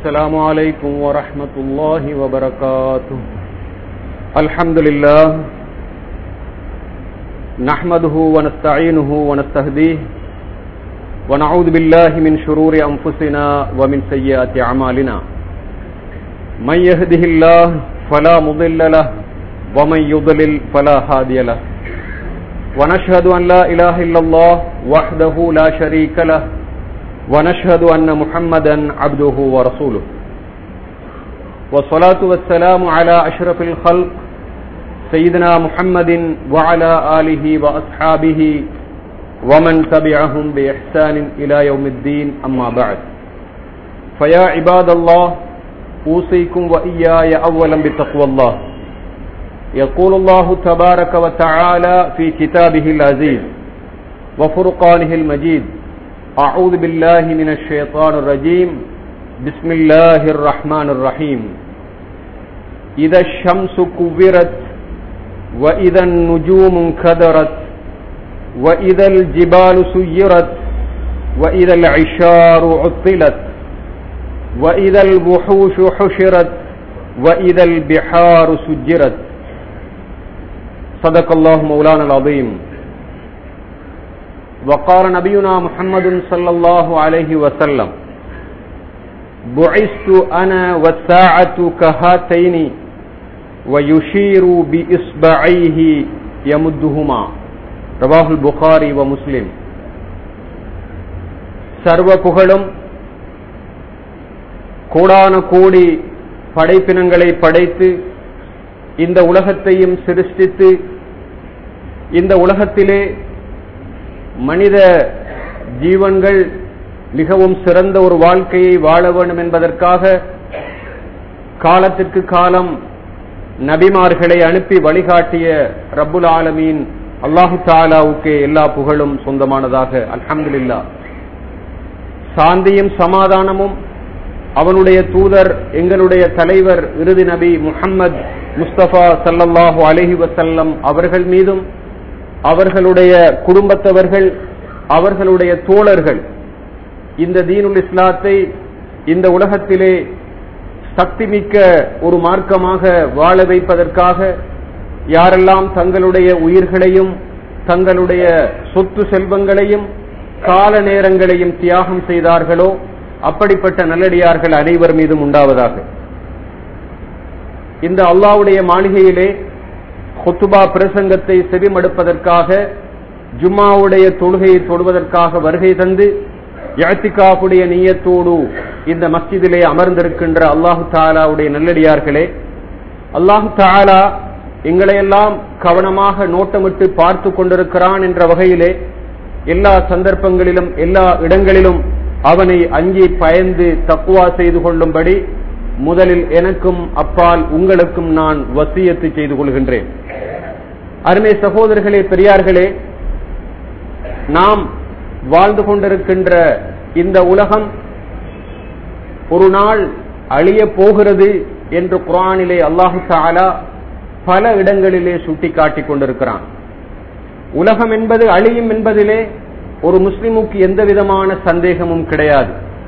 السلام عليكم ورحمة الله وبركاته الحمد لله نحمده ونستعينه ونستهديه ونعوذ بالله من شرور أنفسنا ومن سيئات أعمالنا من يهده الله فلا مضل له ومن يضلل فلا هادي له ونشهد أن لا إله إلا الله وحده لا شريك له ونشهد أن محمدا عبده ورسوله والصلاة والسلام على أشرف الخلق سيدنا محمد وعلى آله وأصحابه ومن تبعهم بإحسان إلى يوم الدين أما بعد فيا عباد الله أوصيكم وإياي أولا بتقوى الله يقول الله تبارك وتعالى في كتابه العزيز وفرقانه المجيد أعوذ بالله من الشيطان الرجيم بسم الله الرحمن الرحيم إذا الشمس كورت وإذا النجوم انكدرت وإذا الجبال سيرت وإذا العشار عطلت وإذا الوحوش حشرت وإذا البحار سجرت صدق الله مولانا العظيم وقال نبينا محمد صلى الله عليه وسلم بعثت أنا والساعة كهاتين ويشير بإصبعيه يمدهما رواه البخاري ومسلم சர்வ புகழும் கோடான கோடி படைப்பினங்களை படைத்து இந்த உலகத்தையும் சிருஷ்டித்து இந்த உலகத்திலே மனித ஜீவன்கள் மிகவும் சிறந்த ஒரு வாழ்க்கையை வாழ வேண்டும் என்பதற்காக காலத்திற்கு காலம் நபிமார்களை அனுப்பி வழிகாட்டிய ரப்புல் ஆலமீன் அல்லாஹு தாலாவுக்கு எல்லா புகழும் சொந்தமானதாக அல்ஹம்துலில்லா சாந்தியும் சமாதானமும் அவனுடைய தூதர் எங்களுடைய தலைவர் இறுதி நபி முஹம்மது முஸ்தபா சல்லல்லாஹு அலஹி வசல்லம் அவர்கள் மீதும் அவர்களுடைய குடும்பத்தவர்கள் அவர்களுடைய தோழர்கள் இந்த தீனுல் இஸ்லாத்தை இந்த உலகத்திலே சக்திமிக்க ஒரு மார்க்கமாக வாழ வைப்பதற்காக யாரெல்லாம் தங்களுடைய உயிர்களையும் தங்களுடைய சொத்து செல்வங்களையும் கால நேரங்களையும் தியாகம் செய்தார்களோ அப்படிப்பட்ட நல்லடியார்கள் அனைவர் மீதும் உண்டாவதாக இந்த அல்லாவுடைய மாளிகையிலே கொத்துபா பிரசங்கத்தை செவிமடுப்பதற்காக ஜும்மாவுடைய தொழுகையை தொடுவதற்காக வருகை தந்து யாத்திகாவுடைய நீயத்தோடு இந்த மஸ்ஜிதிலே அமர்ந்திருக்கின்ற அல்லாஹு தாலாவுடைய நல்லடியார்களே அல்லாஹு தாலா எங்களையெல்லாம் கவனமாக நோட்டமிட்டு பார்த்து கொண்டிருக்கிறான் என்ற வகையிலே எல்லா சந்தர்ப்பங்களிலும் எல்லா இடங்களிலும் அவனை அஞ்சி பயந்து தக்குவா செய்து கொள்ளும்படி முதலில் எனக்கும் அப்பால் உங்களுக்கும் நான் வசியத்து செய்து கொள்கின்றேன் அருமை சகோதரர்களே பெரியார்களே நாம் வாழ்ந்து கொண்டிருக்கின்ற இந்த உலகம் ஒரு நாள் அழிய போகிறது என்று குரானிலே அல்லாஹு தாலா பல இடங்களிலே சுட்டிக்காட்டிக் கொண்டிருக்கிறான் உலகம் என்பது அழியும் என்பதிலே ஒரு முஸ்லிமுக்கு எந்த விதமான சந்தேகமும் கிடையாது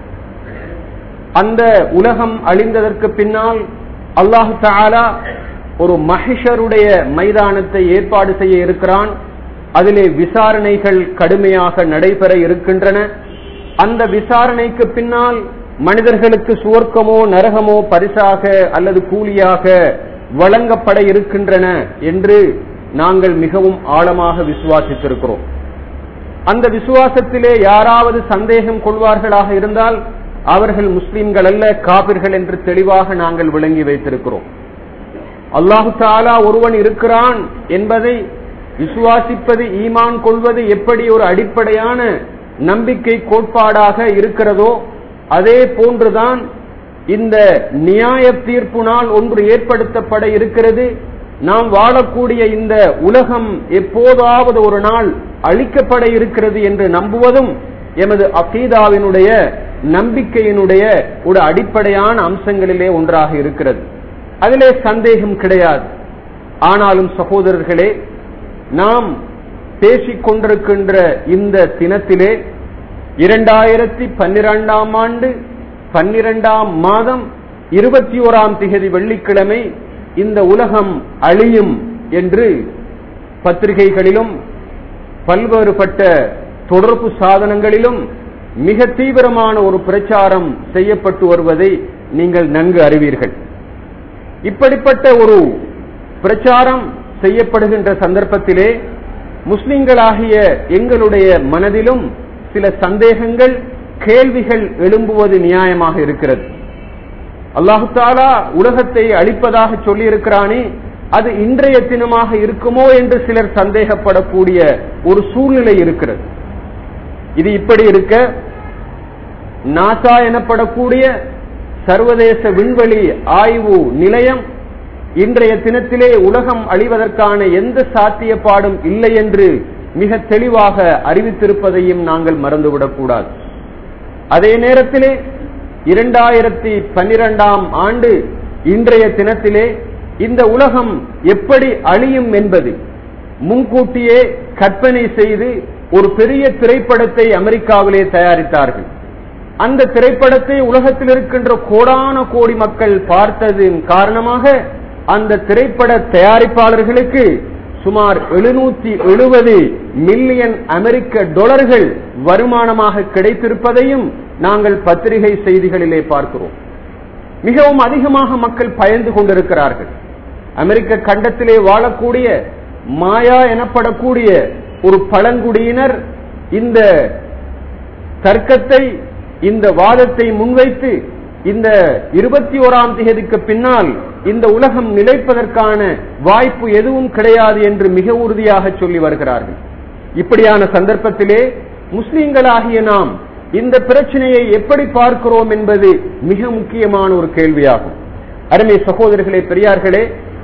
அந்த உலகம் அழிந்ததற்கு பின்னால் அல்லாஹு தாலா ஒரு மகிஷருடைய மைதானத்தை ஏற்பாடு செய்ய இருக்கிறான் அதிலே விசாரணைகள் கடுமையாக நடைபெற இருக்கின்றன அந்த விசாரணைக்கு பின்னால் மனிதர்களுக்கு சுவர்க்கமோ நரகமோ பரிசாக அல்லது கூலியாக வழங்கப்பட இருக்கின்றன என்று நாங்கள் மிகவும் ஆழமாக விசுவாசித்திருக்கிறோம் அந்த விசுவாசத்திலே யாராவது சந்தேகம் கொள்வார்களாக இருந்தால் அவர்கள் முஸ்லிம்கள் அல்ல காபிர்கள் என்று தெளிவாக நாங்கள் விளங்கி வைத்திருக்கிறோம் அல்லாஹு தாலா ஒருவன் இருக்கிறான் என்பதை விசுவாசிப்பது ஈமான் கொள்வது எப்படி ஒரு அடிப்படையான நம்பிக்கை கோட்பாடாக இருக்கிறதோ அதே போன்றுதான் இந்த நியாய தீர்ப்பு நாள் ஒன்று ஏற்படுத்தப்பட இருக்கிறது நாம் வாழக்கூடிய இந்த உலகம் எப்போதாவது ஒரு நாள் அழிக்கப்பட இருக்கிறது என்று நம்புவதும் எமது அகீதாவினுடைய நம்பிக்கையினுடைய ஒரு அடிப்படையான அம்சங்களிலே ஒன்றாக இருக்கிறது அதிலே சந்தேகம் கிடையாது ஆனாலும் சகோதரர்களே நாம் பேசிக் கொண்டிருக்கின்ற இந்த தினத்திலே இரண்டாயிரத்தி பன்னிரெண்டாம் ஆண்டு பன்னிரெண்டாம் மாதம் இருபத்தி ஓராம் திகதி வெள்ளிக்கிழமை இந்த உலகம் அழியும் என்று பத்திரிகைகளிலும் பல்வேறுபட்ட தொடர்பு சாதனங்களிலும் மிக தீவிரமான ஒரு பிரச்சாரம் செய்யப்பட்டு வருவதை நீங்கள் நன்கு அறிவீர்கள் இப்படிப்பட்ட ஒரு பிரச்சாரம் செய்யப்படுகின்ற சந்தர்ப்பத்திலே முஸ்லிம்களாகிய எங்களுடைய மனதிலும் சில சந்தேகங்கள் கேள்விகள் எழும்புவது நியாயமாக இருக்கிறது அல்லாஹு தாலா உலகத்தை அழிப்பதாக சொல்லியிருக்கிறானே அது இன்றைய தினமாக இருக்குமோ என்று சிலர் சந்தேகப்படக்கூடிய ஒரு சூழ்நிலை இருக்கிறது இது இப்படி இருக்க நாசா எனப்படக்கூடிய சர்வதேச விண்வெளி ஆய்வு நிலையம் இன்றைய தினத்திலே உலகம் அழிவதற்கான எந்த சாத்தியப்பாடும் இல்லை என்று மிக தெளிவாக அறிவித்திருப்பதையும் நாங்கள் மறந்துவிடக்கூடாது அதே நேரத்திலே இரண்டாயிரத்தி பன்னிரெண்டாம் ஆண்டு இன்றைய தினத்திலே இந்த உலகம் எப்படி அழியும் என்பது முன்கூட்டியே கற்பனை செய்து ஒரு பெரிய திரைப்படத்தை அமெரிக்காவிலே தயாரித்தார்கள் அந்த திரைப்படத்தை உலகத்தில் இருக்கின்ற கோடான கோடி மக்கள் பார்த்ததின் காரணமாக அந்த திரைப்பட தயாரிப்பாளர்களுக்கு சுமார் எழுநூத்தி எழுபது மில்லியன் அமெரிக்க டாலர்கள் வருமானமாக கிடைத்திருப்பதையும் நாங்கள் பத்திரிகை செய்திகளிலே பார்க்கிறோம் மிகவும் அதிகமாக மக்கள் பயந்து கொண்டிருக்கிறார்கள் அமெரிக்க கண்டத்திலே வாழக்கூடிய மாயா எனப்படக்கூடிய ஒரு பழங்குடியினர் இந்த தர்க்கத்தை இந்த வாதத்தை முன்வைத்து இந்த இருபத்தி ஓராம் தேதிக்கு பின்னால் இந்த உலகம் நிலைப்பதற்கான வாய்ப்பு எதுவும் கிடையாது என்று மிக உறுதியாக சொல்லி வருகிறார்கள் இப்படியான சந்தர்ப்பத்திலே முஸ்லிம்களாகிய நாம் இந்த பிரச்சனையை எப்படி பார்க்கிறோம் என்பது மிக முக்கியமான ஒரு கேள்வியாகும் அருமை சகோதரர்களே பெரியார்களே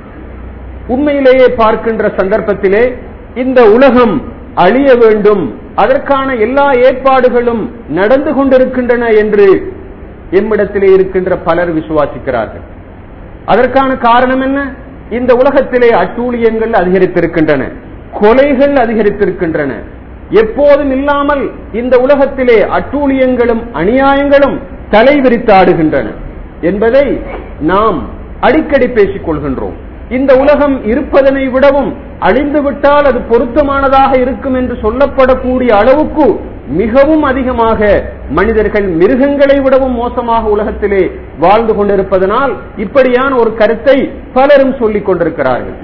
உண்மையிலேயே பார்க்கின்ற சந்தர்ப்பத்திலே இந்த உலகம் அழிய வேண்டும் அதற்கான எல்லா ஏற்பாடுகளும் நடந்து கொண்டிருக்கின்றன என்று எம்மிடத்திலே இருக்கின்ற பலர் விசுவாசிக்கிறார்கள் அதற்கான காரணம் என்ன இந்த உலகத்திலே அட்டூழியங்கள் அதிகரித்திருக்கின்றன கொலைகள் அதிகரித்திருக்கின்றன எப்போதும் இல்லாமல் இந்த உலகத்திலே அட்டூழியங்களும் அநியாயங்களும் தலைவிரித்தாடுகின்றன என்பதை நாம் அடிக்கடி பேசிக் கொள்கின்றோம் இந்த உலகம் இருப்பதனை விடவும் அழிந்துவிட்டால் அது பொருத்தமானதாக இருக்கும் என்று சொல்லப்படக்கூடிய அளவுக்கு மிகவும் அதிகமாக மனிதர்கள் மிருகங்களை விடவும் மோசமாக உலகத்திலே வாழ்ந்து கொண்டிருப்பதனால் இப்படியான ஒரு கருத்தை பலரும் சொல்லிக் கொண்டிருக்கிறார்கள்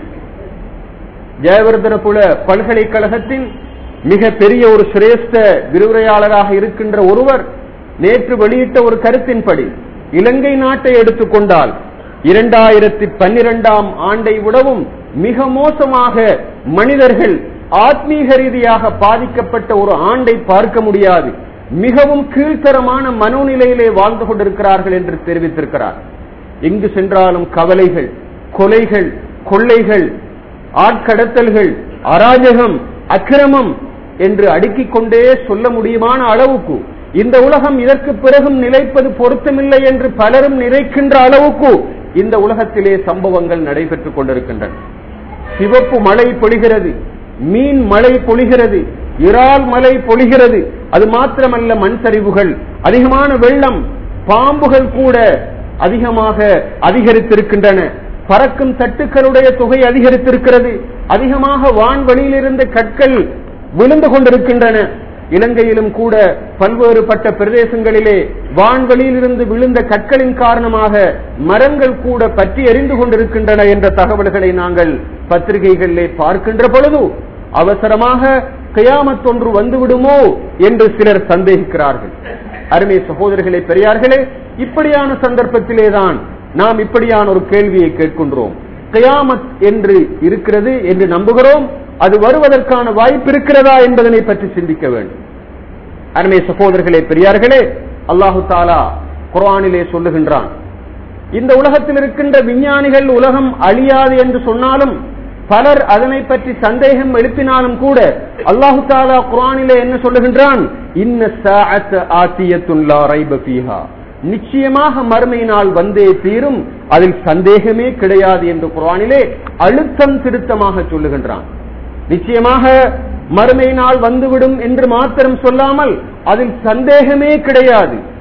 ஜெயவர்தனபுல பல்கலைக்கழகத்தின் மிக பெரிய ஒரு சிரேஷ்ட விரிவுரையாளராக இருக்கின்ற ஒருவர் நேற்று வெளியிட்ட ஒரு கருத்தின்படி இலங்கை நாட்டை எடுத்துக்கொண்டால் இரண்டாயிரத்தி பன்னிரெண்டாம் ஆண்டை விடவும் மிக மோசமாக மனிதர்கள் ஆத்மீக ரீதியாக பாதிக்கப்பட்ட ஒரு ஆண்டை பார்க்க முடியாது மிகவும் கீழ்த்தரமான மனோநிலையிலே வாழ்ந்து கொண்டிருக்கிறார்கள் என்று தெரிவித்திருக்கிறார் எங்கு சென்றாலும் கவலைகள் கொலைகள் கொள்ளைகள் ஆட்கடத்தல்கள் அராஜகம் அக்கிரமம் என்று அடுக்கிக் கொண்டே சொல்ல முடியுமான அளவுக்கு இந்த உலகம் இதற்கு பிறகும் நிலைப்பது பொருத்தமில்லை என்று பலரும் நினைக்கின்ற அளவுக்கு இந்த உலகத்திலே சம்பவங்கள் நடைபெற்றுக் கொண்டிருக்கின்றன சிவப்பு மழை பொழிகிறது மீன் மழை பொழிகிறது இறால் மழை பொழிகிறது அது மாத்திரமல்ல மண் சரிவுகள் அதிகமான வெள்ளம் பாம்புகள் கூட அதிகமாக அதிகரித்திருக்கின்றன பறக்கும் தட்டுக்களுடைய தொகை அதிகரித்திருக்கிறது அதிகமாக வான்வெளியிலிருந்து கற்கள் விழுந்து கொண்டிருக்கின்றன இலங்கையிலும் கூட பல்வேறுபட்ட பிரதேசங்களிலே வான்வெளியிலிருந்து விழுந்த கற்களின் காரணமாக மரங்கள் கூட பற்றி எரிந்து கொண்டிருக்கின்றன என்ற தகவல்களை நாங்கள் பத்திரிகைகளிலே பார்க்கின்ற பொழுது அவசரமாக கயாமத்தொன்று வந்துவிடுமோ என்று சிலர் சந்தேகிக்கிறார்கள் அருமை சகோதரர்களே பெரியார்களே இப்படியான சந்தர்ப்பத்திலேதான் நாம் இப்படியான ஒரு கேள்வியை கேட்கின்றோம் கயாமத் என்று இருக்கிறது என்று நம்புகிறோம் அது வருவதற்கான வாய்ப்பு இருக்கிறதா என்பதனை பற்றி சிந்திக்க வேண்டும் அருமை சகோதரர்களே பெரியார்களே அல்லாஹு தாலா குர்ஆனிலே சொல்லுகின்றான் இந்த உலகத்தில் இருக்கின்ற விஞ்ஞானிகள் உலகம் அழியாது என்று சொன்னாலும் பலர் அதனை பற்றி சந்தேகம் எழுப்பினாலும் கூட அல்லாஹு தாலா குர்ஆனிலே என்ன சொல்லுகின்றான் இன்ன சாஅத் ஆத்தியத்துன் லா ரைப ஃபீஹா நிச்சயமாக மறுமை நாள் வந்தே தீரும் அதில் சந்தேகமே கிடையாது என்று குர்ஆனிலே அழுத்தம் திருத்தமாக சொல்லுகின்றான் நிச்சயமாக மறுமை நாள் வந்துவிடும் என்று மாத்திரம் சொல்லாமல் அதில் சந்தேகமே கிடையாது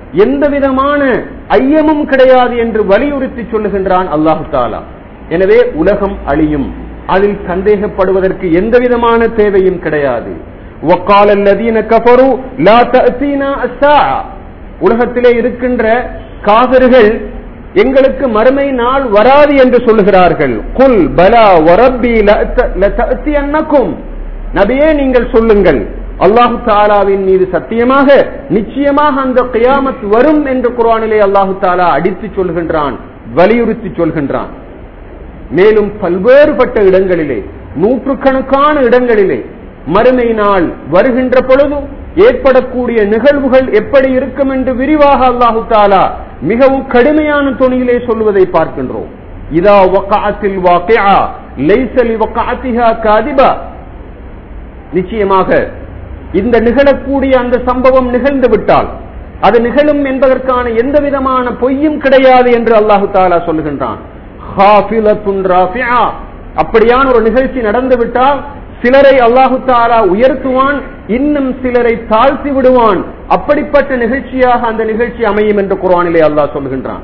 எந்த விதமான ஐயமும் கிடையாது என்று வலியுறுத்தி சொல்லுகின்றான் அல்லாஹு தாலா எனவே உலகம் அழியும் அதில் சந்தேகப்படுவதற்கு எந்த விதமான தேவையும் கிடையாது وقال الذين كفروا لا تأتينا الساعة உலகத்திலே இருக்கின்ற காவிர்கள் எங்களுக்கு மறுமை நாள் வராது என்று சொல்லுகிறார்கள் குல் பலா வரப்பி லதஅத்தியன்னக்கும் நபியே நீங்கள் சொல்லுங்கள் அல்லாஹு தாலாவின் மீது சத்தியமாக நிச்சயமாக அந்த கியாமத் வரும் என்று குர்ஆனிலே அல்லாஹு தாலா அடித்து சொல்கின்றான் வலியுறுத்தி சொல்கின்றான் மேலும் பல்வேறுபட்ட இடங்களிலே நூற்றுக்கணக்கான இடங்களிலே மறுமை நாள் வருகின்ற பொழுது ஏற்படக்கூடிய நிகழ்வுகள் எப்படி இருக்கும் என்று விரிவாக அல்லாஹு தாலா மிகவும் கடுமையான துணியிலே சொல்வதை பார்க்கின்றோம் இதா வக்காத்தில் வாக்கியா லைசலி வக்காத்திஹா காதிபா நிச்சயமாக இந்த நிகழக்கூடிய அந்த சம்பவம் நிகழ்ந்து விட்டால் அது நிகழும் என்பதற்கான எந்த விதமான பொய்யும் கிடையாது என்று அல்லாஹு தாலா சொல்லுகின்றான் ஹாஃபிலத்துன் ராஃபிஆ. அப்படியான ஒரு நிகழ்ச்சி நடந்து விட்டால் சிலரை அல்லாஹு தாலா உயர்த்துவான் இன்னும் சிலரை தாழ்த்தி விடுவான் அப்படிப்பட்ட நிகழ்ச்சியாக அந்த நிகழ்ச்சி அமையும் என்று குர்ஆனிலே அல்லாஹ் சொல்கின்றான்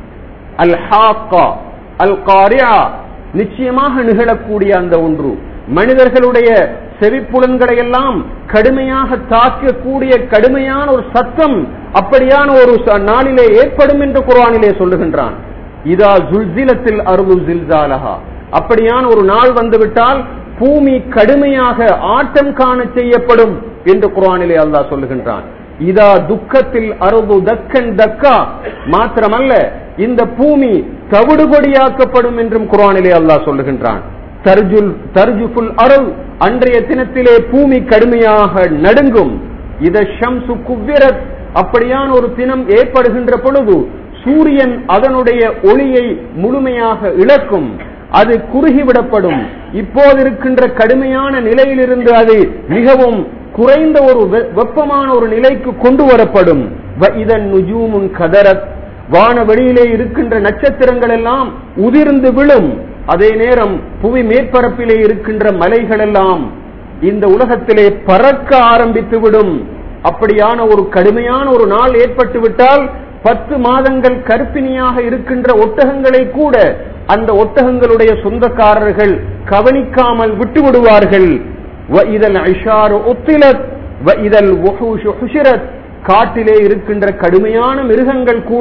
அல் ஹாக்கா அல் காரியா நிச்சயமாக நிகழக்கூடிய அந்த ஒன்று மனிதர்களுடைய செவிப்புலன்களை எல்லாம் கடுமையாக தாக்கக்கூடிய கடுமையான ஒரு சத்தம் அப்படியான ஒரு ச- நாளிலே ஏற்படும் என்று குர்ஆனிலே சொல்லுகின்றான் இதா ஜுல்சிலத்தில் அருள் ஜில்சாலஹா அப்படியான ஒரு நாள் வந்துவிட்டால் பூமி கடுமையாக ஆட்டம் காண செய்யப்படும் என்று குர்ஆனிலே அல்லாஹ் சொல்லுகின்றான் இதா துக்கத்தில் அருது தக்கன் தக்கா மாத்திரமல்ல இந்த பூமி தவிடுபடியாக்கப்படும் என்றும் குர்ஆனிலே அல்லாஹ் சொல்லுகின்றான் தர்ஜுல் தர்ஜுஃபுல் அருள் அன்றைய தினத்திலே பூமி கடுமையாக நடுங்கும் இத ஷம்சு குவ்விரத் அப்படியான ஒரு தினம் ஏற்படுகின்ற பொழுது சூரியன் அதனுடைய ஒளியை முழுமையாக இழக்கும் அது குறுகிவிடப்படும் இப்போது இருக்கின்ற கடுமையான நிலையிலிருந்து அது மிகவும் குறைந்த ஒரு வெ- வெப்பமான ஒரு நிலைக்கு கொண்டு வரப்படும் வ இதன் நுஜூமுன் கதரத் வானவெளியிலே இருக்கின்ற நட்சத்திரங்கள் எல்லாம் உதிர்ந்து விழும் அதே நேரம் புவி மேற்பரப்பிலே இருக்கின்ற மலைகள் எல்லாம் இந்த உலகத்திலே பறக்க ஆரம்பித்து விடும் அப்படியான ஒரு கடுமையான ஒரு நாள் ஏற்பட்டு விட்டால் பத்து மாதங்கள் கர்ப்பிணியாக இருக்கின்ற ஒட்டகங்களை கூட அந்த ஒட்டகங்களுடைய சொந்தக்காரர்கள் கவனிக்காமல் விட்டு விடுவார்கள் وَإِذَا الْعِشَارُ أُطِّلَتْ وَإِذَا الْوُحُوشُ حُشِرَتْ காட்டிலே இருக்கின்ற கடுமையான மிருகங்கள் கூட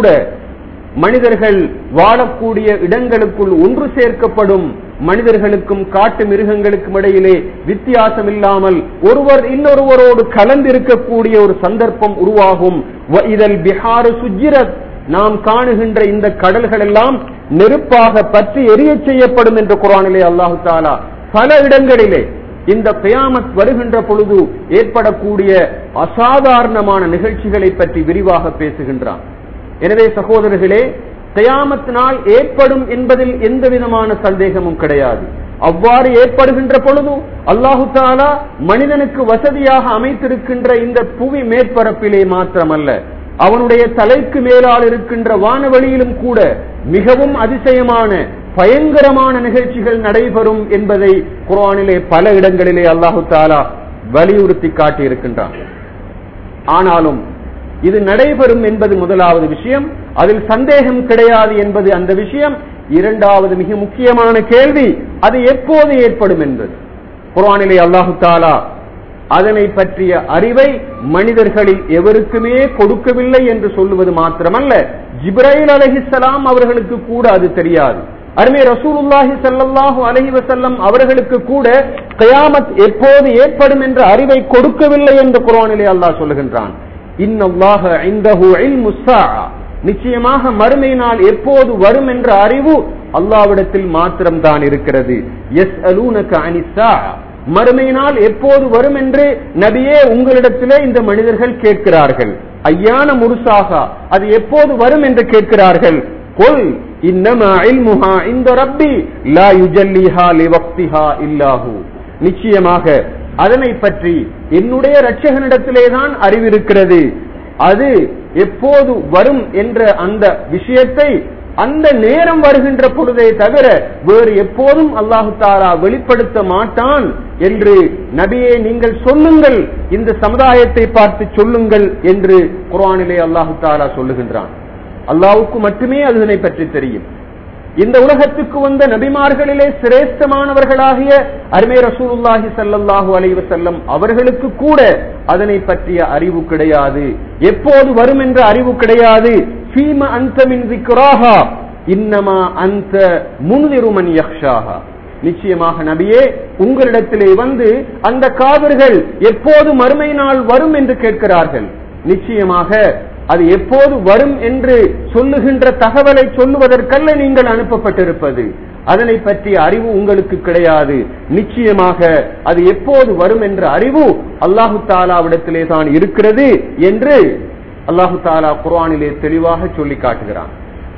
மனிதர்கள் வாழக்கூடிய இடங்களுக்குள் ஒன்று சேர்க்கப்படும் மனிதர்களுக்கும் காட்டு மிருகங்களுக்கும் இடையிலே வித்தியாசம் இல்லாமல் ஒருவர் இன்னொருவரோடு கலந்திருக்கக்கூடிய ஒரு சந்தர்ப்பம் உருவாகும் இதழ் பிஹாரு சுஜிரத் நாம் காணுகின்ற இந்த கடல்கள் எல்லாம் நெருப்பாக பற்றி எரியச் செய்யப்படும் என்று குரானிலே அல்லாஹு தாலா பல இடங்களிலே இந்த கியாமத் வருகின்ற பொழுது ஏற்படக்கூடிய அசாதாரணமான நிகழ்ச்சிகளை பற்றி விரிவாக பேசுகின்றான் எனவே சகோதரர்களே கியாமத் நாள் ஏற்படும் என்பதில் எந்த விதமான சந்தேகமும் கிடையாது அவ்வாறு ஏற்படுகின்ற பொழுது அல்லாஹு தாலா மனிதனுக்கு வசதியாக அமைத்திருக்கின்ற இந்த புவி மேற்பரப்பிலே மாத்திரமல்ல அவனுடைய தலைக்கு மேலால் இருக்கின்ற வானவெளியிலும் கூட மிகவும் அதிசயமான பயங்கரமான நிகழ்ச்சிகள் நடைபெறும் என்பதை குர்ஆனிலே பல இடங்களிலே அல்லாஹு தாலா வலியுறுத்தி காட்டியிருக்கின்றான் ஆனாலும் இது நடைபெறும் என்பது முதலாவது விஷயம் அதில் சந்தேகம் கிடையாது என்பது அந்த விஷயம் இரண்டாவது மிக முக்கியமான கேள்வி அது எப்போது ஏற்படும் என்பது குர்ஆனிலே அல்லாஹு தாலா அதனை பற்றிய அறிவை மனிதர்களில் எவருக்குமே கொடுக்கவில்லை என்று சொல்லுவது மாத்திரமல்ல ஜிப்ரைல் அலைஹிஸ்ஸலாம் அவர்களுக்கு கூட அது தெரியாது அருமை ரசூலுல்லாஹி ஸல்லல்லாஹு அலைஹி வஸல்லம் அவர்களுக்கு கூட கியாமத் எப்போது ஏற்படும் என்ற அறிவை கொடுக்கவில்லை என்று குர்ஆனிலே அல்லாஹ் சொல்லுகின்றான் இன்னல்லாஹ இந்தஹு இல்முஸ் ஸாஅ நிச்சயமாக மறுமை நாள் எப்போது வரும் என்ற அறிவு அல்லாவிடத்தில் மாத்திரம்தான் இருக்கிறது எஸ் அலூனக அனிசா மறுமை நாள் எப்போது வரும் என்று நபியே உங்களிடத்திலே இந்த மனிதர்கள் கேட்கிறார்கள் ஐயான முருசாக அது எப்போது வரும் என்று கேட்கிறார்கள் கொல் இன்னமா இல்முஹா இந்த ரப்பி லா யுஜல்லிஹா லிவக்திஹா இல்லாஹு நிச்சயமாக அதனை பற்றி என்னுடைய இரட்சகனிடத்திலேதான் அறிவிருக்கிறது அது எப்போது வரும் என்ற அந்த விஷயத்தை அந்த நேரம் வருகின்ற பொழுதே தவிர வேறு எப்போதும் அல்லாஹு தாலா வெளிப்படுத்த மாட்டான் என்று நபியே நீங்கள் சொல்லுங்கள் இந்த சமுதாயத்தை பார்த்து சொல்லுங்கள் என்று குர்ஆனிலே அல்லாஹு தாலா சொல்லுகின்றான் அல்லாஹ்வுக்கு மட்டுமே அதனை பற்றி தெரியும் இந்த உலகத்துக்கு வந்த நபிமார்களிலே சிரேஷ்டமானவர்களாகிய அருமை ரசூலுல்லாஹி ஸல்லல்லாஹு அலைஹி வஸல்லம் அவர்களுக்கு கூட அதனை பற்றிய அறிவு கிடையாது எப்போது வரும் என்ற அறிவு கிடையாது ஃபீம அன்த மின் ذிக்ராஹா இன்னமா அன்த முன்திரு மன் யக்ஷாஹா நிச்சயமாக நபியே உங்களிடத்திலே வந்து அந்த காவிர்கள் எப்போது மறுமை நாள் வரும் என்று கேட்கிறார்கள் நிச்சயமாக அது எப்போது வரும் என்று சொல்லுகின்ற தகவலை சொல்லுவதற்கல்ல நீங்கள் அனுப்பப்பட்டிருப்பது அதனை பற்றிய அறிவு உங்களுக்கு கிடையாது நிச்சயமாக அது எப்போது வரும் என்ற அறிவு அல்லாஹு தாலாவிடத்திலே தான் இருக்கிறது என்று அல்லாஹு தாலா குர்ஆனிலே தெளிவாக சொல்லி காட்டுகிறான்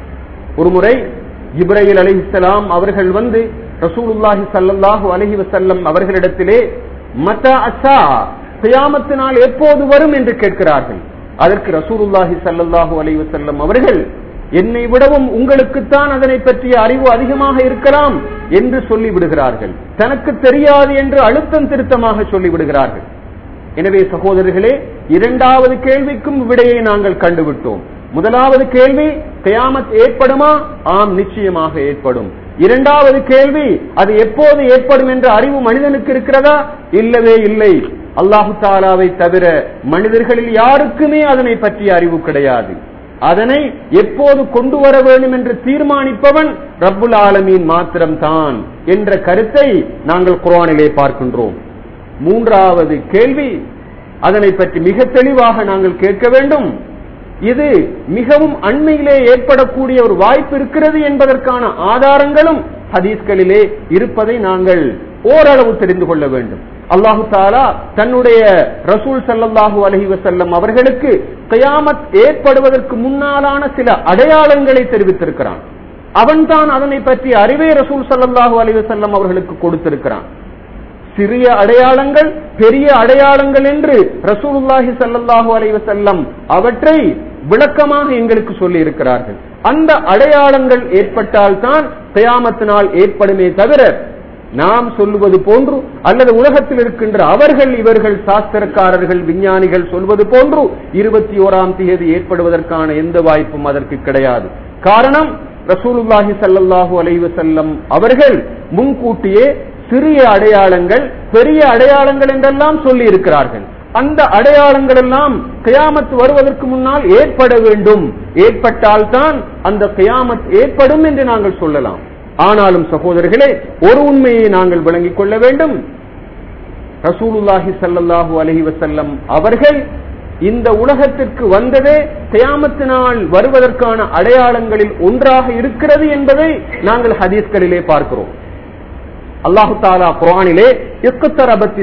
ஒருமுறை இப்ராஹிம் அலைஹிஸ்ஸலாம் அவர்கள் வந்து ரசூலுல்லாஹி ஸல்லல்லாஹு அலைஹி வஸல்லம் அவர்களிடத்திலே மத்தா அஸ்ஸா கியாமத்தினால் எப்போது வரும் என்று கேட்கிறார்கள் அதற்கு ரசூலுல்லாஹி ஸல்லல்லாஹு அலைஹி வஸல்லம் அவர்கள் என்னை விடவும் உங்களுக்குத்தான் அதனை பற்றிய அறிவு அதிகமாக இருக்கலாம் என்று சொல்லி விடுகிறார்கள் தனக்கு தெரியாது என்று அழுத்தம் திருத்தமாக சொல்லி விடுகிறார்கள் எனவே சகோதரர்களே இரண்டாவது கேள்விக்கும் விடையை நாங்கள் கண்டுவிட்டோம் முதலாவது கேள்வி கயாமத் ஏற்படுமா ஆம் நிச்சயமாக ஏற்படும் இரண்டாவது கேள்வி அது எப்போது ஏற்படும் என்ற அறிவு மனிதனுக்கு இருக்கிறதா இல்லவே இல்லை அல்லாஹு தாலாவை தவிர மனிதர்களில் யாருக்குமே அதனை பற்றிய அறிவு கிடையாது அதனை எப்போது கொண்டு வர வேண்டும் என்று தீர்மானிப்பவன் ரப்புல் ஆலமீன் மாத்திரம்தான் என்ற கருத்தை நாங்கள் குர்ஆனிலே பார்க்கின்றோம் மூன்றாவது கேள்வி அதனை பற்றி மிக தெளிவாக நாங்கள் கேட்க வேண்டும் இது மிகவும் அண்மையிலே ஏற்படக்கூடிய ஒரு வாய்ப்பு இருக்கிறது என்பதற்கான ஆதாரங்களும் ஹதீஸ்களிலே இருப்பதை நாங்கள் ஓரளவு தெரிந்து கொள்ள வேண்டும் அல்லாஹு தாலா தன்னுடைய ரசூல் சல்லல்லாஹு அலஹி வசல்லம் அவர்களுக்கு கயாமத் ஏற்படுவதற்கு முன்னாலான சில அடையாளங்களை தெரிவித்திருக்கிறான் அவன்தான் அதனை பற்றி அறிவே ரசூல் சல்லல்லாஹு அலஹி வசல்லம் அவர்களுக்கு கொடுத்திருக்கிறான் சிறிய அடையாளங்கள் பெரிய அடையாளங்கள் என்று ரசூலுல்லாஹி சல்லல்லாஹு அலைஹி வஸல்லம் அவற்றை விளக்கமாக எங்களுக்கு சொல்லி இருக்கிறார்கள் அந்த அடையாளங்கள் ஏற்பட்டால் தான் கயாமத்தினால் ஏற்படுமே தவிர நாம் சொல்லுவது போன்று அல்லது உலகத்தில் இருக்கின்ற அவர்கள் இவர்கள் சாஸ்திரக்காரர்கள் விஞ்ஞானிகள் சொல்வது போன்று இருபத்தி ஓராம் தேதி ஏற்படுவதற்கான எந்த வாய்ப்பும் அதற்கு கிடையாது காரணம் ரசூலுல்லாஹி சல்லல்லாஹு அலைஹி வஸல்லம் அவர்கள் முன்கூட்டியே சிறிய அடையாளங்கள் பெரிய அடையாளங்கள் என்றெல்லாம் சொல்லி இருக்கிறார்கள் அந்த அடையாளங்கள் எல்லாம் கயாமத் வருவதற்கு முன்னால் ஏற்பட வேண்டும் ஏற்பட்டால் தான் அந்த கயாமத் ஏற்படும் என்று நாங்கள் சொல்லலாம் ஆனாலும் சகோதரர்களே ஒரு உண்மையை நாங்கள் விளங்கிக் கொள்ள வேண்டும் ரசூலுல்லாஹி சல்லல்லாஹு அலஹி வசல்லம் அவர்கள் இந்த உலகத்திற்கு வந்ததே கயாமத்தினால் வருவதற்கான அடையாளங்களில் ஒன்றாக இருக்கிறது என்பதை நாங்கள் ஹதீஸ்களிலே பார்க்கிறோம் அல்லாஹு தாலா குரானிலே இக்குத்தரபத்தி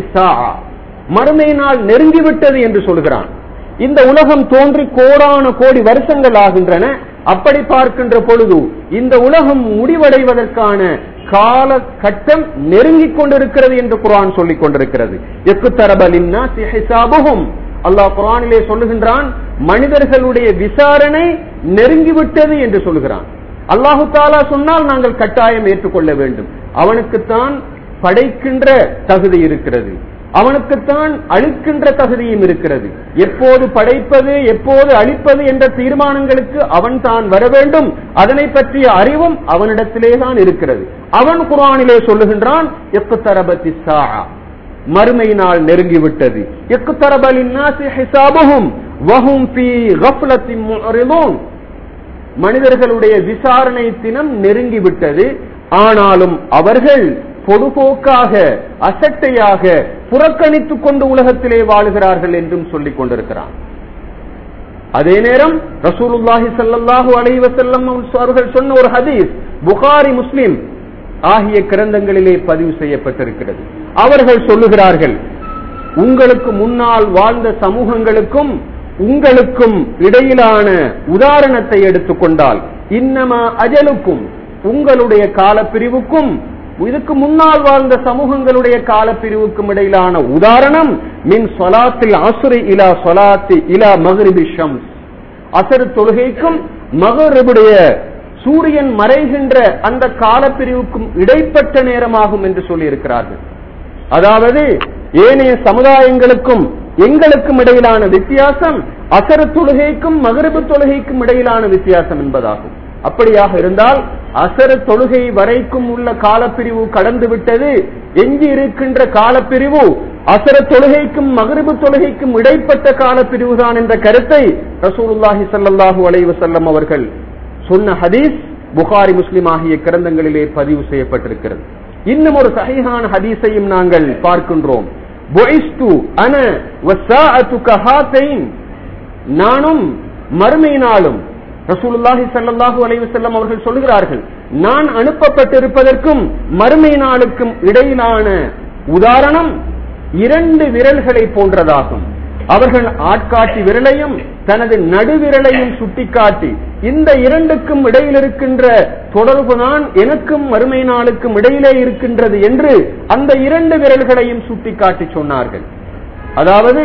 மறுமை நாள் நெருங்கிவிட்டது என்று சொல்கிறான் இந்த உலகம் தோன்றி கோடான கோடி வருஷங்கள் ஆகின்றன அப்படி பார்க்கின்ற பொழுது இந்த உலகம் முடிவடைவதற்கான கால கட்டம் நெருங்கிக் கொண்டிருக்கிறது என்று குரான் சொல்லிக் கொண்டிருக்கிறது எக்குத்தரபலின்னா சிஹிசாபுகும் அல்லாஹ் குரானிலே சொல்லுகின்றான் மனிதர்களுடைய விசாரணை நெருங்கிவிட்டது என்று சொல்கிறான் அல்லாஹு தாலா சொன்னால் நாங்கள் கட்டாயம் ஏற்றுக்கொள்ள வேண்டும் அவனுக்குத்தான் படைக்கின்ற தகுதி இருக்கிறது அவனுக்குத்தான் அழிக்கின்ற தகுதியும் இருக்கிறது எப்போது படைப்பது எப்போது அழிப்பது என்ற தீர்மானங்களுக்கு அவன் தான் வர வேண்டும் அதனை பற்றிய அறிவும் அவனிடத்திலே தான் இருக்கிறது அவன் குரானிலே சொல்லுகின்றான் எக்கு தரபத்தி மறுமை நாள் நெருங்கிவிட்டது எக்கு தரபலின் வஹும் பி கஃப்லத்தின் மனிதர்களுடைய விசாரணை தினம் நெருங்கிவிட்டது ஆனாலும் அவர்கள் பொதுபோக்காக அசட்டையாக புறக்கணித்துக் கொண்டு உலகத்திலே வாழுகிறார்கள் என்றும் சொல்லிக் கொண்டிருக்கிறான் அதே நேரம் ரசூலுல்லாஹி சல்லாஹூ அலைஹி வஸல்லம் அவர்கள் சொன்ன ஒரு ஹதீஸ் புகாரி முஸ்லிம் ஆகிய கிரந்தங்களிலே பதிவு செய்யப்பட்டிருக்கிறது அவர்கள் சொல்லுகிறார்கள் உங்களுக்கு முன்னால் வாழ்ந்த சமூகங்களுக்கும் உங்களுக்கும் இடையிலான உதாரணத்தை எடுத்துக்கொண்டால் இன்னமா அஜலுக்கும் உங்களுடைய காலப்பிரிவுக்கும் இதுக்கு முன்னால் வாழ்ந்த சமூகங்களுடைய காலப்பிரிவுக்கும் இடையிலான உதாரணம் மின் சொலாத்தில் அசுரி இலா சொலாத்தி இலா மகரிபி ஷம்ஸ் அசர் தொழுகைக்கும் மகரிபுடைய சூரியன் மறைகின்ற அந்த காலப்பிரிவுக்கும் இடைப்பட்ட நேரமாகும் என்று சொல்லி இருக்கிறார்கள் அதாவது ஏனைய சமுதாயங்களுக்கும் எங்களுக்கும் இடையிலான வித்தியாசம் அசர தொழுகைக்கும் மகரபு தொழுகைக்கும் இடையிலான வித்தியாசம் என்பதாகும் அப்படியாக இருந்தால் அசர தொழுகை வரைக்கும் உள்ள காலப்பிரிவு கடந்து விட்டது எஞ்சி இருக்கின்ற காலப்பிரிவு அசர தொழுகைக்கும் மகரிபு தொழுகைக்கும் இடைப்பட்ட காலப்பிரிவு தான் என்ற கருத்தை ரசூலுல்லாஹி ஸல்லல்லாஹு அலைஹி வஸல்லம் அவர்கள் சொன்ன ஹதீஸ் புகாரி முஸ்லிம் ஆகிய கிரந்தங்களிலே பதிவு செய்யப்பட்டிருக்கிறது இன்னும் ஒரு சஹீஹான ஹதீஸையும் நாங்கள் பார்க்கின்றோம் புஇஸ்து அன வஸாஅத்து கஹாத்தைன் நானும் மறுமையினாலும் ரசூலுல்லாஹி ஸல்லல்லாஹு அலைஹி வஸல்லம் அவர்கள் சொல்கிறார்கள் நான் அனுப்பப்பட்டிருப்பதற்கும் மறுமை நாளுக்கும் இடையிலான உதாரணம் இரண்டு விரல்களை போன்றதாகும் அவர்கள் ஆட்காட்டி விரலையும் தனது நடுவிரலையும் சுட்டிக்காட்டி இந்த இரண்டுக்கும் இடையில் இருக்கின்ற தொடர்புதான் எனக்கும் மறுமை நாளுக்கும் இடையிலே இருக்கின்றது என்று அந்த இரண்டு விரல்களையும் சுட்டிக்காட்டி சொன்னார்கள் அதாவது